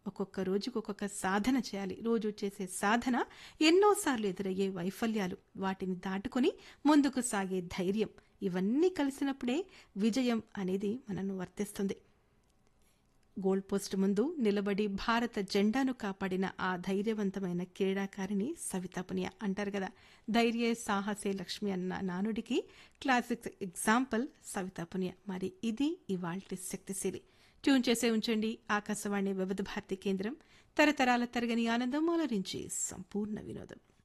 ఒక్కొక్క రోజుకు ఒక్కొక్క సాధన చేయాలి రోజు చేసే సాధన ఎన్నోసార్లు ఎదురయ్యే వైఫల్యాలు వాటిని దాటుకొని ముందుకు సాగే ధైర్యం ఇవన్నీ కలిసినప్పుడే విజయం అనేది మనను వర్తిస్తుంది గోల్డ్ పోస్ట్ ముందు నిలబడి భారత జెండాను కాపాడిన ఆ ధైర్యవంతమైన క్రీడాకారిణి సవితా పునియా అంటారు కదా ధైర్యే సాహసే లక్ష్మి అన్న నానుడికి క్లాసిక్ ఎగ్జాంపుల్ సవితా పునియా మరి ఇది ఇవాల్టి శక్తిశీలి ట్యూన్ చేసే ఉంచండి ఆకాశవాణి వివిధ భారతి కేంద్రం తరతరాల తరగని ఆనందం అలరించి సంపూర్ణ వినోదం